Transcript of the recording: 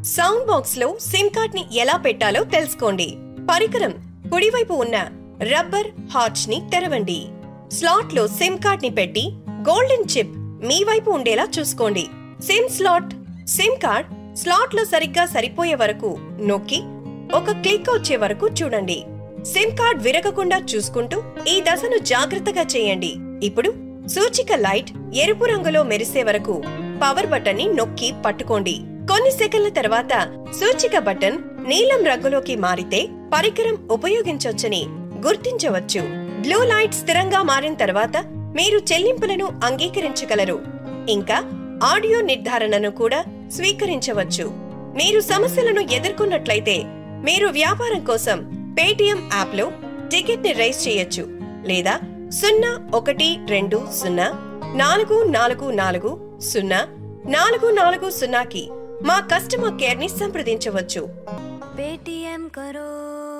sound box లో SIM card ని ఎలా పెట్టాలో తెలుసుకోండి పరికరం కుడివైపు ఉన్న రబ్బర్ హార్చ్ ని తెరవండి స్లాట్ లో సిమ్ కార్డ్ ని పెట్టి గోల్డెన్ చిప్ మీ వైపు ఉండేలా చూసుకోండి SIM slot SIM card slot లో సరిగ్గా సరిపోయే వరకు నొక్కి ఒక క్లిక్ వచ్చే వరకు చూడండి సిమ్ కార్డ్ విరగకుండా చూసుకుంటూ ఈ దశను జాగ్రత్తగా చేయండి ఇప్పుడు సూచిక లైట్ ఎరుపు రంగులో మెరిసే వరకు పవర్ బటన్ ని నొక్కి పట్టుకోండి కొన్ని సెకన్ల తర్వాత సూచిక బటన్ నీలం రంగులోకి మారితే పరికరం ఉపయోగించొచ్చని గుర్తించవచ్చు బ్లూ లైట్ స్థిరంగా మారిన తర్వాత మీరు చెల్లింపులను అంగీకరించగలరు ఇంకా ఆడియో నిర్ధారణను కూడా స్వీకరించవచ్చు మీరు సమస్యలను ఎదుర్కొన్నట్లయితే మీరు వ్యాపారం కోసం పేటిఎం యాప్ లో టికెట్ ని రైజ్ చేయొచ్చు లేదా సున్నా ఒకటి రెండు సున్నా నాలుగు నాలుగు నాలుగు సున్నా నాలుగు నాలుగు సున్నాకి మా కస్టమర్ కేర్ ని సంప్రదించవచ్చు पेटीएम करो